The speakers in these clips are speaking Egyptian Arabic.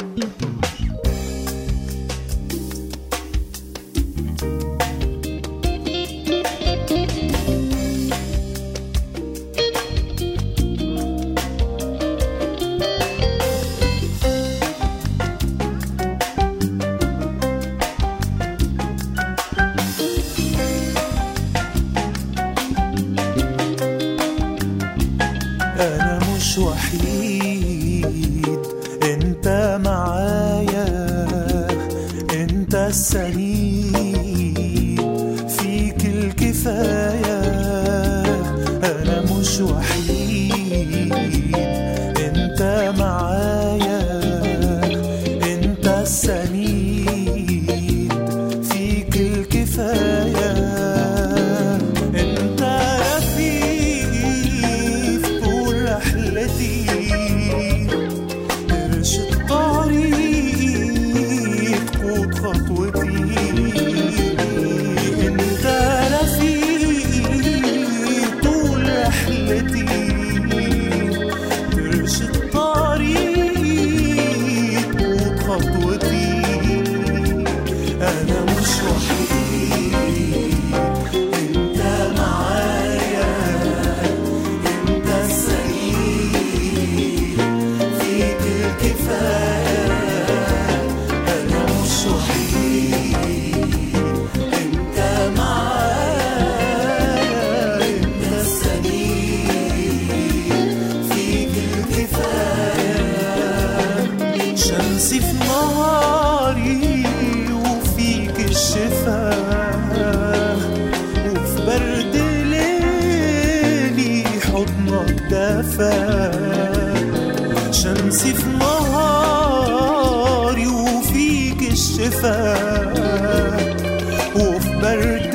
أنا مش وحيد أنت معايا أنت السند فيك الكفاية أنا مش وحيد أنت معايا أنت السند فيك الكفاية أنت رفيقي في طول رحلتي ارشد طريقي تقود خطوتي انت رفيقي طول رحلتي ترشد طريقي تقود خطوتي انا مش وحيد انت معايا انت السعيد فيك الكفاية أنا مش وحيد أنت معايا أنت السعيد فيك الكفاية شمسي في نهاري وفيك الشفاء وفي برد ليلي حضنك دفا شمسي في نهاري وفيك الشفاء وفي برد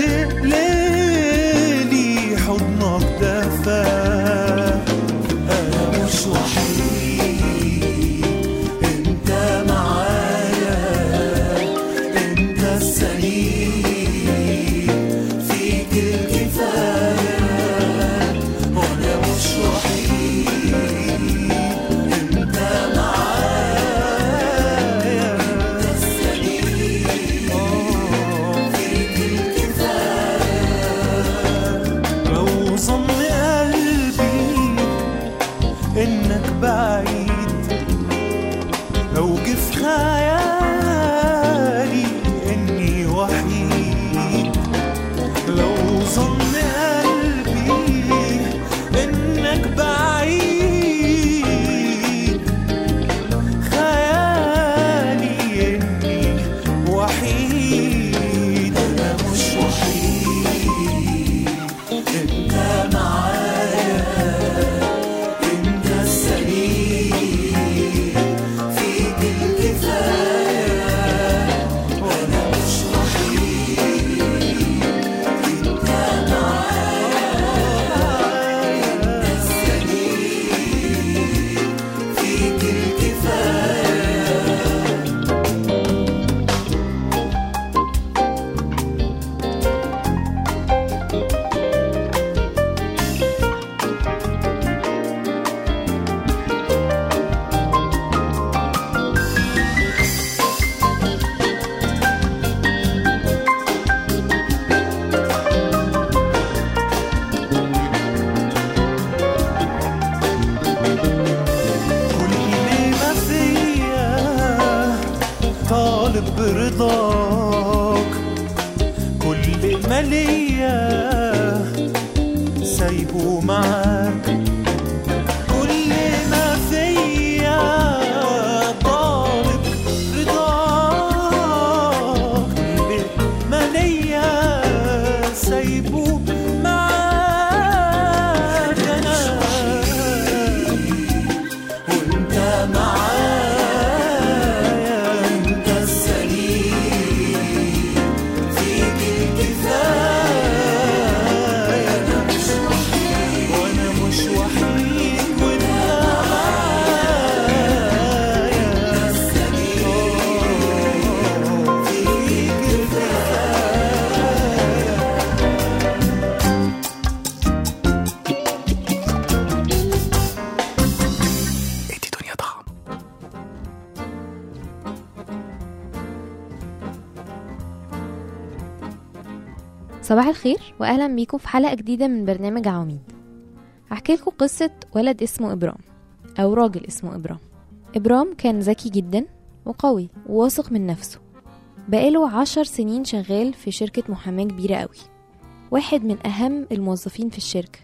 ليلي حضنك دفا أنا مش وحيد أنت معايا أنت السليم فيك الكفاية وأنا مش وحيد أنت معايا أنت السليم فيك الكفاية لو ظن قلبي إنك بعيد لو جه في خيالي إني وحيد لو ظن قلبي إنك بعيد خيالي إني وحيد أنا مش وحيد أنت معايا أنت السليم فيك الكفاية وأنا مش وحيد أنت معايا أنت السليم فيك الكفاية كل ما فيا طالب برضاك كل ما ليا سايبه معاك كل ما فيا طالب رضاك كل ما ليا سايبه معاك انا وانت معايا انت السليم فيك الكفاية انا مش وحيد وانا صباح الخير واهلا بيكم في حلقه جديده من برنامج عواميد هحكي لكم قصه ولد اسمه ابرام او راجل اسمه ابرام ابرام كان ذكي جدا وقوي وواثق من نفسه بقاله عشر سنين شغال في شركة محاماة كبيرة قوي واحد من أهم الموظفين في الشركة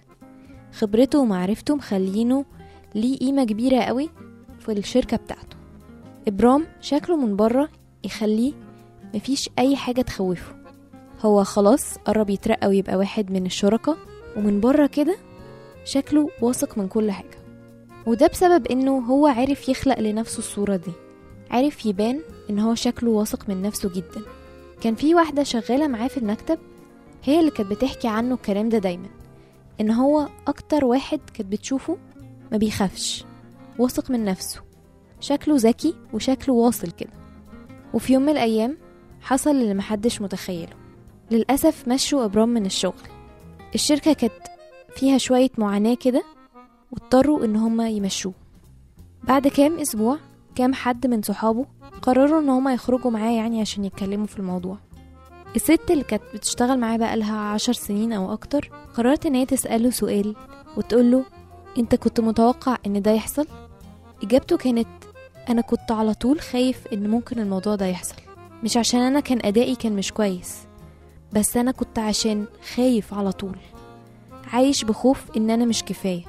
خبرته ومعرفته مخلينه ليه قيمة كبيرة قوي في الشركة بتاعته إبرام شكله من بره يخليه مفيش أي حاجة تخوفه هو خلاص قرب يترقى ويبقى واحد من الشركاء ومن بره كده شكله واثق من كل حاجة وده بسبب انه هو عارف يخلق لنفسه الصورة دي عارف يبان ان هو شكله واثق من نفسه جدا كان في واحدة شغالة معاه في المكتب هي اللي كانت بتحكي عنه الكلام ده دايما ان هو اكتر واحد كانت بتشوفه ما بيخافش واثق من نفسه شكله ذكي وشكله واصل كده وفي يوم من الايام حصل اللي محدش متخيله للأسف مشوا إبرام من الشغل الشركة كانت فيها شوية معاناة كده واضطروا إن هما يمشوه بعد كام أسبوع كام حد من صحابه قرروا إن هما يخرجوا معاه يعني عشان يتكلموا في الموضوع الست اللي كانت بتشتغل معاه بقالها عشر سنين أو أكتر قررت إن هي تسأله سؤال وتقوله أنت كنت متوقع إن ده يحصل؟ إجابته كانت أنا كنت على طول خايف إن ممكن الموضوع ده يحصل مش عشان أنا كان أدائي كان مش كويس بس أنا كنت عشان خايف على طول عايش بخوف إن أنا مش كفاية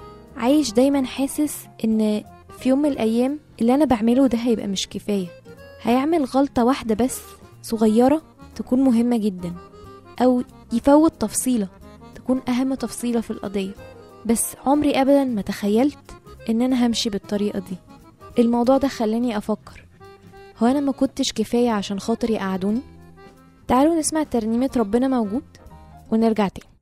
عايش دايما حاسس إن في يوم من الأيام اللي أنا بعمله ده هيبقى مش كفاية هيعمل غلطة واحدة بس صغيرة تكون مهمة جدا أو يفوت تفصيلة تكون أهم تفصيلة في القضية بس عمري أبدا ما تخيلت إن أنا همشي بالطريقة دي الموضوع ده خلاني أفكر هو أنا ما كنتش كفاية عشان خاطر يقعدوني تعالوا نسمع ترنيمة ربنا موجود ونرجع تاني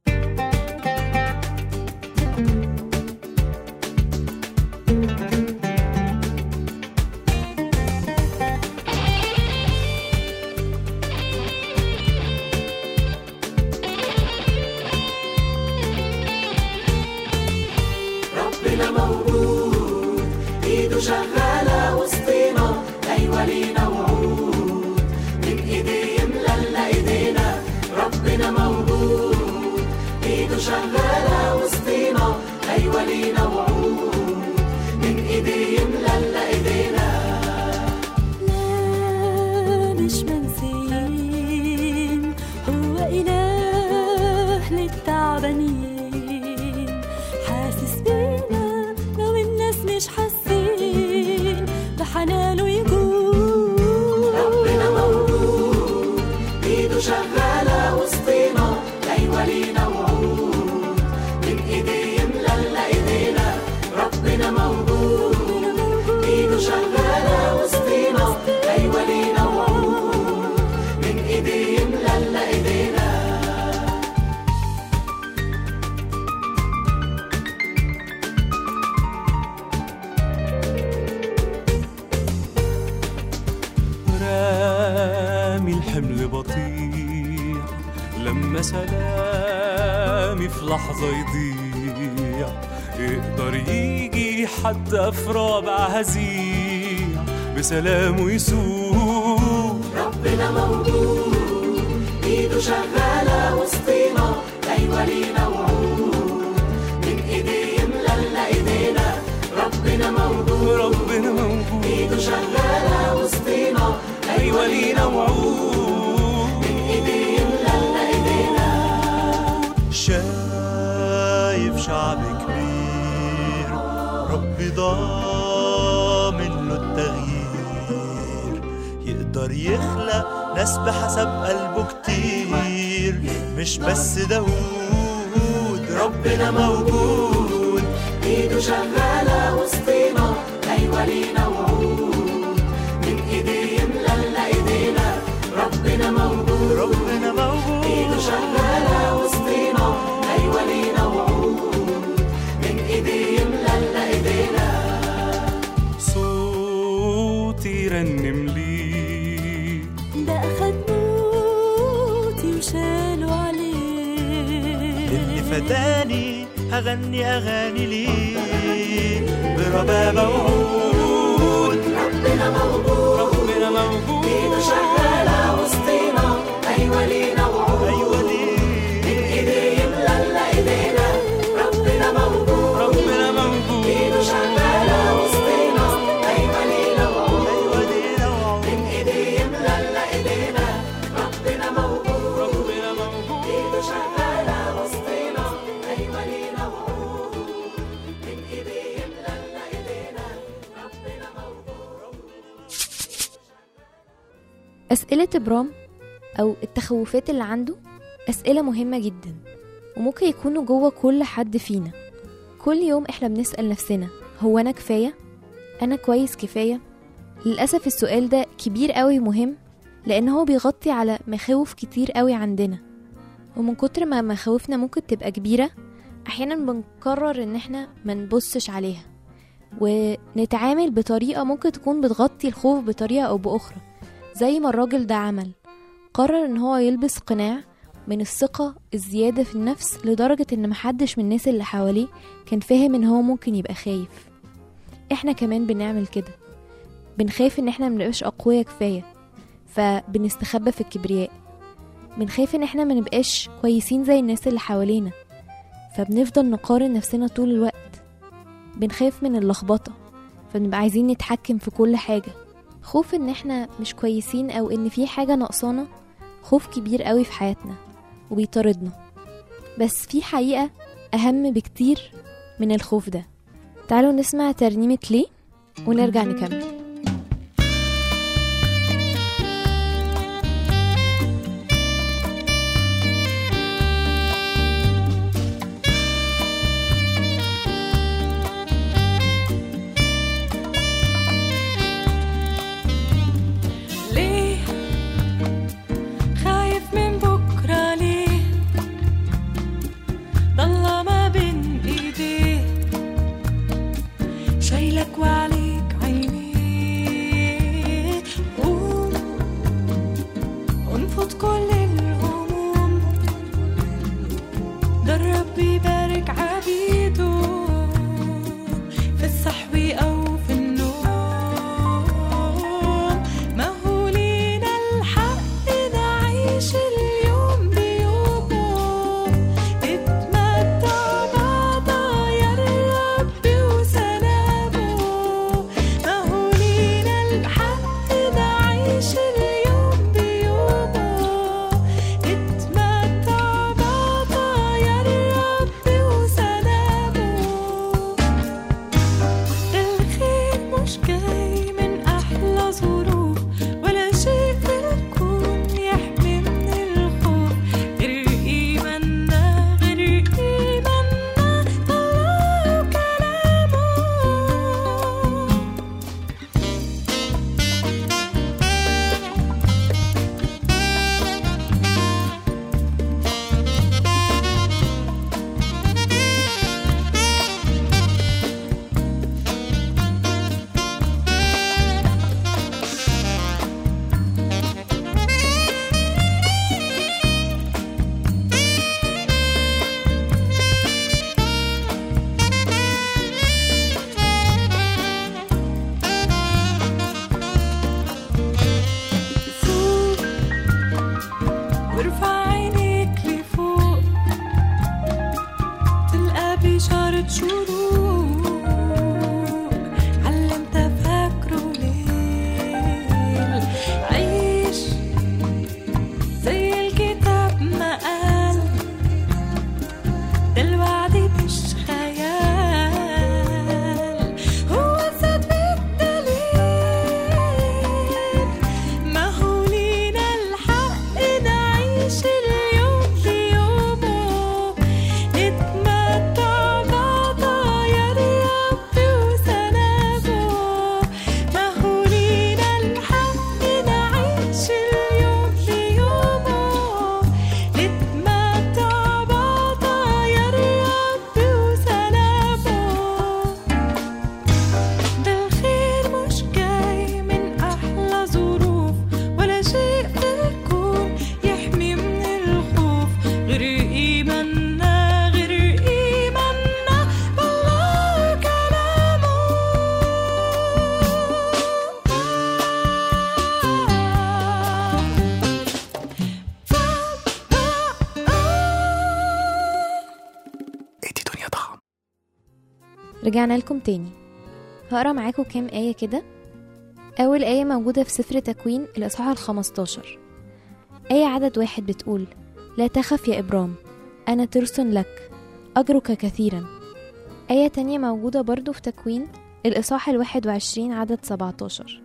ربنا موجود ايده شغالة وسطينا ايوه لينا وعود من ايديه يملى ايدينا ربنا موجود ايده شغالة وسطينا ايوه لينا وعود من ايديه يملى ايدينا لا مش منسيين هو إله للتعبانين حاسس بينا لو الناس مش حاسين بحنانه يجود ربنا موجود ايده شغالة وسطينا ايوه لينا وعود من ايديه يملى ايدينا ربنا موجود ايده شغالة وسطينا ايوه لينا وعود من ايديه يملى ايدينا رامي الحمل بطيء لما سلامي في لحظة يضيع يقدر يجي حتى في رابع هزيع بسلامه يسوق ربنا موجود ايده شغالة وسطينا ايوه لينا وعود من ايديه يملى ايدينا ربنا موجود ربنا موجود ايده شغالة وسطينا أيوة لينا وعود من ايديه يملى ايدينا شايف شعب كبير ربي ضامن له التغيير يقدر يخلق ناس بحسب قلبه كتير مش بس داود ربنا موجود ايده شغالة وسطينا ايوه لينا وعود من ايديه يملى ايدينا ربنا موجود ربنا موجود ايده شغالة وسطينا ايوه لينا وعود من ايديه يملى ايدينا صوتي يرنم لي ده أخد موتي وشالوا عليه اللي فداني هغني اغاني ليه بربابة وعود ربنا موجود ربنا موجود ايده شغالة وسطينا ايوه لينا وعود ايوه ليه أسئلة إبرام أو التخوفات اللي عنده أسئلة مهمة جدا وممكن يكونوا جوه كل حد فينا كل يوم احنا بنسأل نفسنا هو أنا كفاية؟ أنا كويس كفاية؟ للأسف السؤال ده كبير قوي ومهم لأن هو بيغطي على مخاوف كتير قوي عندنا ومن كتر ما مخاوفنا ممكن تبقى كبيرة أحيانا بنقرر إن احنا ما نبصش عليها ونتعامل بطريقة ممكن تكون بتغطي الخوف بطريقة أو بأخرى زي ما الراجل ده عمل قرر إن هو يلبس قناع من الثقة الزيادة في النفس لدرجة إن محدش من الناس اللي حواليه كان فاهم إن هو ممكن يبقى خايف إحنا كمان بنعمل كده بنخاف إن إحنا منبقاش أقوياء كفاية فبنستخبى في الكبرياء بنخاف إن إحنا منبقاش كويسين زي الناس اللي حوالينا فبنفضل نقارن نفسنا طول الوقت بنخاف من اللخبطة فبنبقى عايزين نتحكم في كل حاجة خوف ان احنا مش كويسين او ان في حاجة ناقصانا خوف كبير قوي في حياتنا وبيطاردنا بس في حقيقة أهم بكتير من الخوف ده تعالوا نسمع ترنيمة ليه ونرجع نكمل ليه خايف من بكرة ليه ضل ما بين ايديه شايلك وعليك عينيه قوم انفض كل الهموم ده الرب يبارك عبيده في الصحو أو في النوم ما هو لينا الحق نعيش اليوم بيومه نتمتع بعطايا الرب وسلامه ما هو لينا الحق نعيش اليوم بيومه نتمتع بعطايا الرب وسلامه ده الخير مش جاي من أحلى ظروف ولا شيء في الكون يحمي من الخوف غير إيماننا غير إيماننا بالله وكلامه فوق وارفع عينيك لفوق تلقى بشارة شروق علمت فاكره ليل عيش زي الكتاب ما قال ده الوعد مش خيال هو ثبت دليل ما هو لينا الحق نعيش اليوم بيومه نتمتع بعطايا الرب وسلامه ما هو لينا الحق نعيش اليوم بيومه نتمتع بعطايا الرب وسلامه ده الخير مش جاي من أحلى ظروف ولا شيء في الكون يحمي من الخوف غير إيماننا غير إيماننا بالله كلامه ادي دنيا طعم رجعنا لكم تاني هقرا معاكم كام آية كده أول آية موجودة في سفر تكوين الإصحاح الخمستاشر آية عدد واحد بتقول لا تخف يا إبرام أنا ترس لك أجرك كثيرا آية تانية موجودة برضو في تكوين الإصحاح الواحد وعشرين عدد سبعتاشر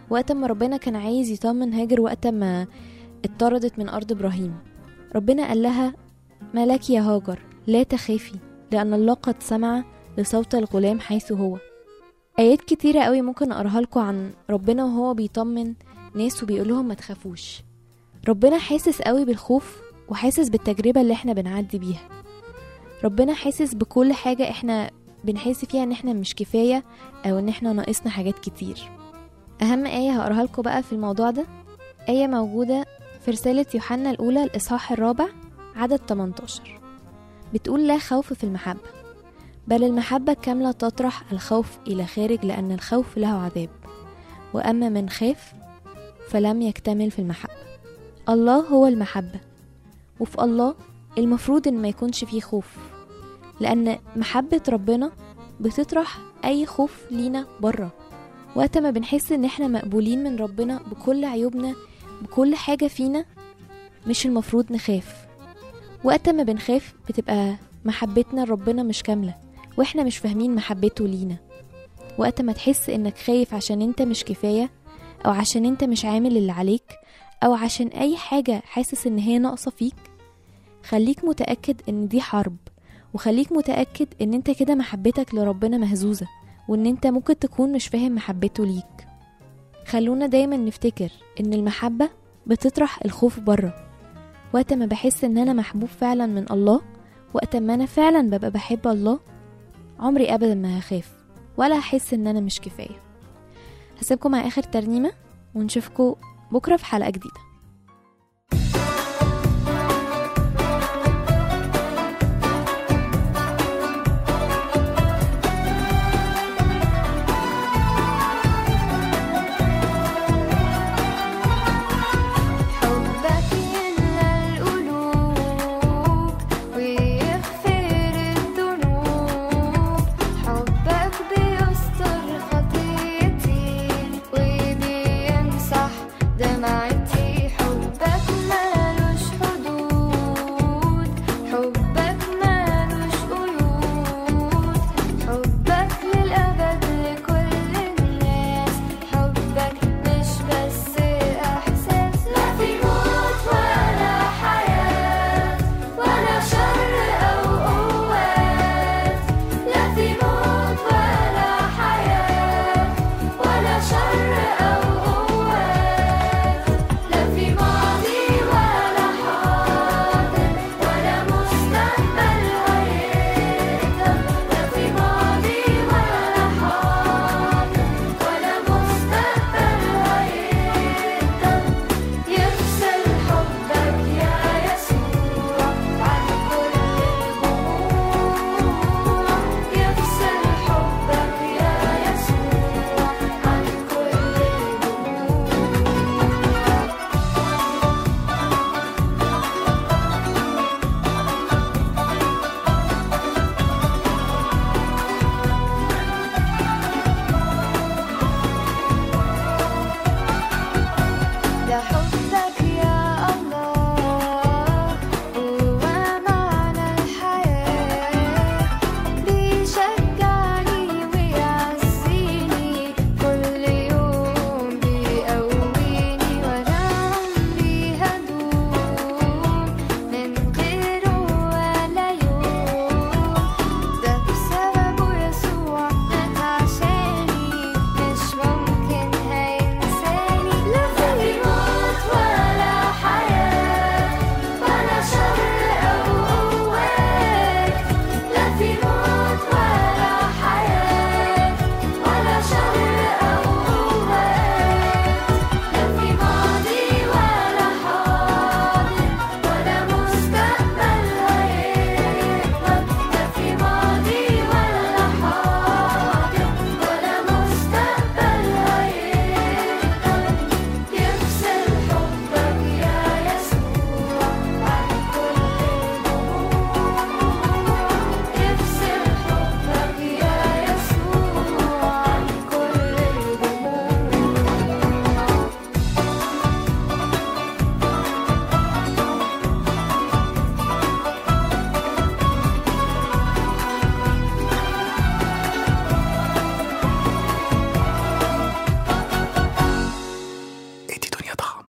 وقت ما ربنا كان عايز يطمن هاجر وقت ما اتطردت من أرض إبراهيم ربنا قال لها ما لك يا هاجر لا تخافي لأن الله قد سمع لصوت الغلام حيث هو آيات كتيرة قوي ممكن أقراها لكم عن ربنا وهو بيطمن ناس وبيقول لهم ما تخافوش ربنا حاسس قوي بالخوف وحاسس بالتجربة اللي احنا بنعدي بيها ربنا حاسس بكل حاجة احنا بنحس فيها ان احنا مش كفاية او ان احنا ناقصنا حاجات كتير اهم آية هقراها لكم بقى في الموضوع ده آية موجودة في رسالة يوحنا الأولى الإصحاح الرابع عدد 18 بتقول لا خوف في المحبة بل المحبة كاملة تطرح الخوف إلى خارج لأن الخوف له عذاب وأما من خاف فلم يكتمل في المحبة الله هو المحبة وفي الله المفروض إن ما يكونش فيه خوف لأن محبة ربنا بتطرح أي خوف لينا بره وقت ما بنحس إن إحنا مقبولين من ربنا بكل عيوبنا بكل حاجة فينا مش المفروض نخاف وقت ما بنخاف بتبقى محبتنا لربنا مش كاملة واحنا مش فاهمين محبته لينا وقت ما تحس انك خايف عشان انت مش كفاية او عشان انت مش عامل اللي عليك او عشان اي حاجة حاسس ان هي ناقصة فيك خليك متأكد ان دي حرب وخليك متأكد ان انت كده محبتك لربنا مهزوزة وان انت ممكن تكون مش فاهم محبته ليك خلونا دايما نفتكر ان المحبة بتطرح الخوف بره وقت ما بحس ان انا محبوب فعلا من الله وقت ما انا فعلا ببقى بحب الله عمري ابدا ما هخاف ولا هحس ان انا مش كفايه هسيبكم مع اخر ترنيمه ونشوفكم بكره في حلقه جديده